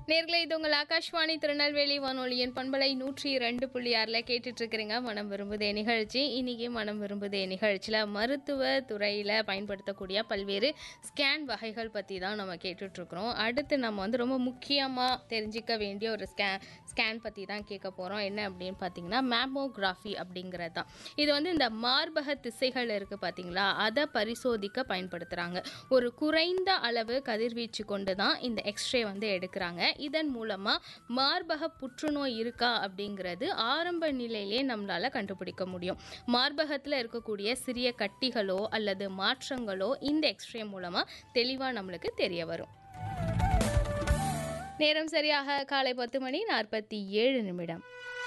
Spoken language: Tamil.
நேர்களை இது உங்கள் ஆகாஷ்வாணி திருநெல்வேலி வானொலியின் பண்பலை நூற்றி ரெண்டு புள்ளி ஆறில் கேட்டுட்டு இருக்கிறீங்க மனம் விரும்புதே நிகழ்ச்சி இன்னைக்கு மனம் விரும்புதே நிகழ்ச்சியில் மருத்துவ துறையில் பயன்படுத்தக்கூடிய பல்வேறு ஸ்கேன் வகைகள் பற்றி தான் நம்ம கேட்டுட்டு இருக்கிறோம் அடுத்து நம்ம வந்து ரொம்ப முக்கியமாக தெரிஞ்சிக்க வேண்டிய ஒரு ஸ்கேன் ஸ்கேன் பற்றி தான் கேட்க போகிறோம் என்ன அப்படின்னு பார்த்தீங்கன்னா மேமோகிராஃபி அப்படிங்கிறது தான் இது வந்து இந்த மார்பக திசைகள் இருக்குது பார்த்தீங்களா அதை பரிசோதிக்க பயன்படுத்துகிறாங்க ஒரு குறைந்த அளவு கதிர்வீச்சு கொண்டு தான் இந்த எக்ஸ்ரே வந்து எடுக்கிறாங்க இதன் மூலமாக மார்பக புற்றுநோய் இருக்கா அப்படிங்கிறது ஆரம்ப நிலையிலே நம்மளால் கண்டுபிடிக்க முடியும் மார்பகத்தில் இருக்கக்கூடிய சிறிய கட்டிகளோ அல்லது மாற்றங்களோ இந்த எக்ஸ்ரே மூலமாக தெளிவாக நம்மளுக்கு தெரிய வரும் நேரம் சரியாக காலை பத்து மணி நாற்பத்தி ஏழு நிமிடம்